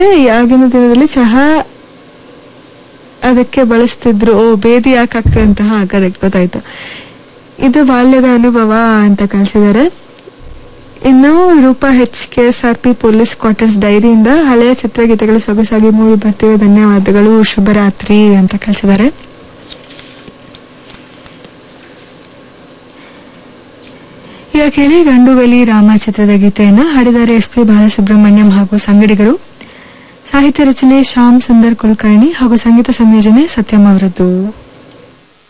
ಆಗಿನ ದಿನದಲ್ಲಿ ಚಹಾ ಅದಕ್ಕೆ ಬಳಸ್ತಿದ್ರು ಓ ಬೇದಿ ಯಾಕೆ ಆಗ್ತದೆ ಅಂತ ಹಾ ಕರೆಕ್ಟ್ ಗೊತ್ತಾಯ್ತು ಇದು ಬಾಲ್ಯದ ಅನುಭವ ಅಂತ ಕಳಿಸಿದ್ದಾರೆ ಇನ್ನು Roopa H K S R P police quarters ಡೈರಿಯಿಂದ ಹಳೆಯ ಚಿತ್ರಗೀತೆಗಳು ಸೊಗಸಾಗಿ ಮೂಡಿ ಬರ್ತಿವೆ ಧನ್ಯವಾದಗಳು ಶುಭರಾತ್ರಿ ಅಂತ ಕಳಿಸಿದ್ದಾರೆ ಈಗ ಕೇಳಿ ಗಂಡುಗಲಿ ರಾಮ ಚಿತ್ರದ ಗೀತೆಯನ್ನ ಹಾಡಿದ್ದಾರೆ ಎಸ್ ಪಿ ಬಾಲಸುಬ್ರಹ್ಮಣ್ಯಂ ಹಾಗೂ ಸಂಗಡಿಗರು ಸಾಹಿತ್ಯ ರಚನೆ ಶ್ಯಾಮ್ ಸುಂದರ್ ಕುಲಕರ್ಣಿ ಹಾಗೂ ಸಂಗೀತ ಸಂಯೋಜನೆ ಸತ್ಯಂ ಅವರದ್ದು